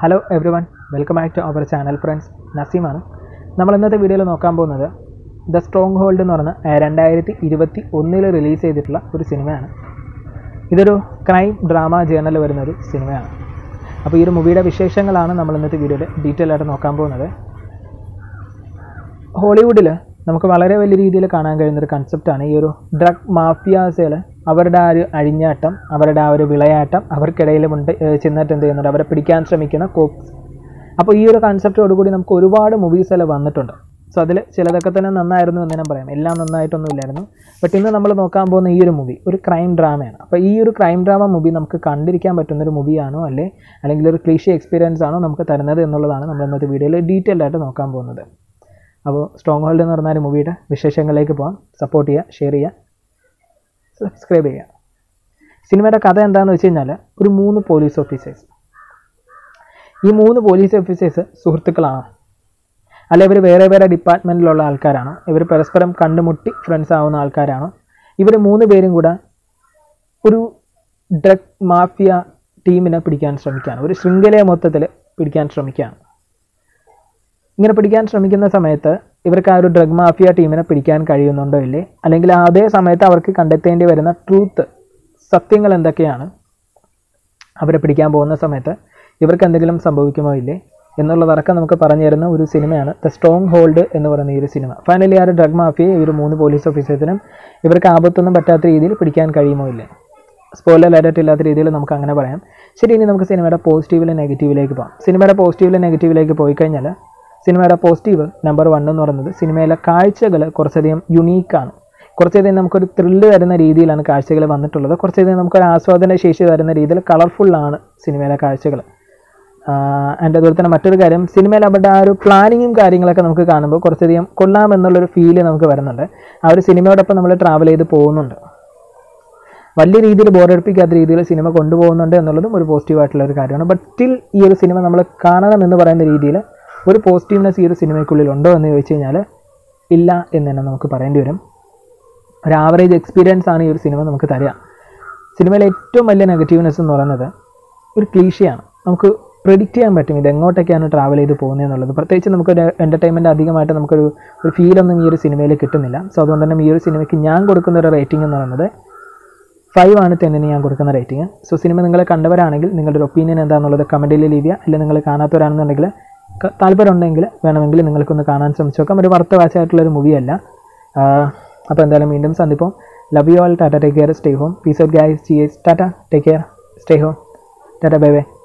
hello everyone welcome back to our channel friends നസീമാണ് നമ്മൾ ഇന്നത്തെ വീഡിയോയിൽ നോക്കാൻ പോകുന്നത് ദ സ്ട്രോങ് ഹോൾഡ് എന്ന് പറഞ്ഞ ഏഹ്, രണ്ടായിരത്തി ഇരുപത്തി ഒന്നിൽ റിലീസ് ചെയ്തിട്ടുള്ള ഒരു സിനിമയാണ് ഇതൊരു ക്രൈം ഡ്രാമ ജേണൽ വരുന്ന ഒരു സിനിമയാണ് അപ്പോൾ ഈ ഒരു മൂവിയുടെ വിശേഷങ്ങളാണ് നമ്മൾ ഇന്നത്തെ വീഡിയോയിൽ ഡീറ്റെയിൽ ആയിട്ട് നോക്കാൻ പോകുന്നത് ഹോളിവുഡിൽ നമുക്ക് വളരെ വലിയ രീതിയിൽ കാണാൻ കഴിയുന്ന ഒരു കൺസെപ്റ്റാണ് ഈ ഒരു ഡ്രഗ് മാഫിയാസുകൾ അവരുടെ ആ ഒരു അഴിഞ്ഞാട്ടം അവരുടെ ആ ഒരു വിളയാട്ടം അവർക്കിടയിൽ മുണ്ട് ഏഹ് ചെന്നിട്ട് എന്ത് ചെയ്യുന്നുണ്ട് അവരെ പിടിക്കാൻ ശ്രമിക്കുന്ന കോപ്സ് അപ്പോൾ ഈ ഒരു കൺസെപ്റ്റോടുകൂടി നമുക്ക് ഒരുപാട് മൂവീസിൽ വന്നിട്ടുണ്ട് സോ അതിൽ ചിലതൊക്കെ തന്നെ നന്നായിരുന്നു എന്ന് ഞാൻ പറയാം എല്ലാം നന്നായിട്ടൊന്നും ഇല്ലായിരുന്നു ബട്ട് ഇന്ന് നമ്മൾ നോക്കാൻ പോകുന്ന ഈ ഒരു മൂവി ഒരു ക്രൈം ഡ്രാമയാണ് അപ്പോൾ ഈ ഒരു ക്രൈം ഡ്രാമ മൂവി നമുക്ക് കണ്ടിരിക്കാൻ പറ്റുന്ന ഒരു മൂവിയാണോ അല്ലേ അല്ലെങ്കിൽ ഒരു ക്ലീഷി എക്സ്പീരിയൻസ് ആണോ നമുക്ക് തരുന്നത് എന്നുള്ളതാണ് നമ്മൾ ഇന്നത്തെ വീഡിയോയിൽ ഡീറ്റെയിൽഡ് ആയിട്ട് നോക്കാൻ പോകുന്നത് അപ്പോൾ സ്ട്രോങ് ഹോൾഡ് എന്ന് പറഞ്ഞ ഒരു മൂവിയുടെ വിശേഷങ്ങളിലേക്ക് പോകാം സപ്പോർട്ട് ചെയ്യുക ഷെയർ ചെയ്യുക സബ്സ്ക്രൈബ് ചെയ്യുക സിനിമയുടെ കഥ എന്താണെന്ന് വെച്ച് കഴിഞ്ഞാൽ ഒരു മൂന്ന് പോലീസ് ഓഫീസേഴ്സ് ഈ മൂന്ന് പോലീസ് ഓഫീസേഴ്സ് സുഹൃത്തുക്കളാണ് അല്ല ഇവർ വേറെ വേറെ ഡിപ്പാർട്ട്മെൻറ്റിലുള്ള ആൾക്കാരാണോ ഇവർ പരസ്പരം കണ്ടുമുട്ടി ഫ്രണ്ട്സ് ആവുന്ന ആൾക്കാരാണോ ഇവർ മൂന്ന് പേരും കൂടെ ഒരു ഡ്രഗ് മാഫിയ ടീമിനെ പിടിക്കാൻ ശ്രമിക്കുകയാണ് ഒരു ശൃംഖലയെ മൊത്തത്തിൽ പിടിക്കാൻ ശ്രമിക്കുകയാണ് ഇങ്ങനെ പിടിക്കാൻ ശ്രമിക്കുന്ന സമയത്ത് ഇവർക്ക് ആ ഒരു ഡ്രഗ് മാഫിയ ടീമിനെ പിടിക്കാൻ കഴിയുന്നുണ്ടോ ഇല്ലേ അല്ലെങ്കിൽ അതേ സമയത്ത് അവർക്ക് കണ്ടെത്തേണ്ടി വരുന്ന ട്രൂത്ത് സത്യങ്ങൾ എന്തൊക്കെയാണ് അവരെ പിടിക്കാൻ പോകുന്ന സമയത്ത് ഇവർക്ക് എന്തെങ്കിലും സംഭവിക്കുമോ ഇല്ലേ എന്നുള്ളതടക്കം നമുക്ക് പറഞ്ഞു തരുന്ന ഒരു സിനിമയാണ് ദ സ്ട്രോങ് ഹോൾഡ് എന്ന് പറയുന്ന ഈ ഒരു സിനിമ ഫൈനലി ആ ഒരു ഡ്രഗ് മാഫിയെ ഈ ഒരു മൂന്ന് പോലീസ് ഓഫീസേഴ്സിനും ഇവർക്ക് ആപത്തൊന്നും പറ്റാത്ത രീതിയിൽ പിടിക്കാൻ കഴിയുമോ ഇല്ലേ സ്പോയിലർ അലർട്ട് ഇല്ലാത്ത രീതിയിൽ നമുക്ക് അങ്ങനെ പറയാം ശരി ഇനി നമുക്ക് സിനിമയുടെ പോസിറ്റീവിലെ നെഗറ്റീവിലേക്ക് പോകാം സിനിമയുടെ പോസിറ്റീവിലെ നെഗറ്റീവിലേക്ക് പോയി കഴിഞ്ഞാൽ സിനിമയുടെ പോസിറ്റീവ് നമ്പർ വൺ എന്ന് പറയുന്നത് സിനിമയിലെ കാഴ്ചകൾ കുറച്ചധികം യുണീക്കാണ് കുറച്ചധികം നമുക്കൊരു ത്രില്ല് തരുന്ന രീതിയിലാണ് കാഴ്ചകൾ വന്നിട്ടുള്ളത് കുറച്ചധികം നമുക്കൊരു ആസ്വാദന ശേഷി തരുന്ന രീതിയിൽ കളർഫുള്ളാണ് സിനിമയിലെ കാഴ്ചകൾ ആൻഡ് അതുപോലെ തന്നെ മറ്റൊരു കാര്യം സിനിമയിൽ അവരുടെ ആ ഒരു പ്ലാനിങ്ങും കാര്യങ്ങളൊക്കെ നമുക്ക് കാണുമ്പോൾ കുറച്ചധികം കൊള്ളാമെന്നുള്ളൊരു ഫീല് നമുക്ക് വരുന്നുണ്ട് ആ ഒരു സിനിമയോടൊപ്പം നമ്മൾ ട്രാവൽ ചെയ്ത് പോകുന്നുണ്ട് വലിയ രീതിയിൽ ബോറടിപ്പിക്കാത്ത രീതിയിൽ സിനിമ കൊണ്ടുപോകുന്നുണ്ട് എന്നുള്ളതും ഒരു പോസിറ്റീവ് ആയിട്ടുള്ള ഒരു കാര്യമാണ് ബട്ട് സ്റ്റിൽ ഈ ഒരു സിനിമ നമ്മൾ കാണണം എന്ന് പറയുന്ന രീതിയിൽ ഒരു പോസിറ്റീവ്നെസ് ഈ ഒരു സിനിമയ്ക്കുള്ളിൽ ഉണ്ടോ എന്ന് ചോദിച്ചു കഴിഞ്ഞാൽ ഇല്ല എന്ന് തന്നെ നമുക്ക് പറയേണ്ടി വരും ഒരു ആവറേജ് എക്സ്പീരിയൻസ് ആണ് ഈ ഒരു സിനിമ നമുക്ക് തരിക സിനിമയിലെ ഏറ്റവും വലിയ നെഗറ്റീവ്നെസ് എന്ന് പറയുന്നത് ഒരു ക്ലീഷയാണ് നമുക്ക് പ്രെഡിക്റ്റ് ചെയ്യാൻ പറ്റും ഇത് എങ്ങോട്ടൊക്കെയാണ് ട്രാവൽ ചെയ്ത് പോകുന്നത് എന്നുള്ളത് പ്രത്യേകിച്ച് നമുക്കൊരു എൻ്റർടൈൻമെൻറ്റ് അധികമായിട്ട് നമുക്കൊരു ഒരു ഫീലൊന്നും ഈ ഒരു സിനിമയിൽ കിട്ടുന്നില്ല സോ അതുകൊണ്ട് തന്നെ ഈ ഒരു സിനിമയ്ക്ക് ഞാൻ കൊടുക്കുന്ന ഒരു റേറ്റിംഗ് എന്ന് പറയുന്നത് ഫൈവ് ആണ് ടെന്നിന് ഞാൻ കൊടുക്കുന്ന റേറ്റിംഗ് സോ സിനിമ നിങ്ങൾ കണ്ടവരാണെങ്കിൽ നിങ്ങളുടെ ഒരു ഒപ്പീനിയൻ എന്താണെന്നുള്ളത് കമൻറ്റിൽ ലീവ് ചെയ്യുക അല്ലെങ്കിൽ നിങ്ങൾ കാണാത്തവരാണെന്നുണ്ടെങ്കിൽ ക- താല്പര്യം ഉണ്ടെങ്കിൽ വേണമെങ്കിൽ നിങ്ങൾക്കൊന്ന് കാണാൻ ശ്രമിച്ചു നോക്കാം ഒരു വർത്ത വാച്ചായിട്ടുള്ള ഒരു മൂവിയല്ല അപ്പോൾ എന്തായാലും വീണ്ടും സന്ദിപ്പം love you all tata take care stay home peace out guys ചി എസ് tata take care stay home tata bye by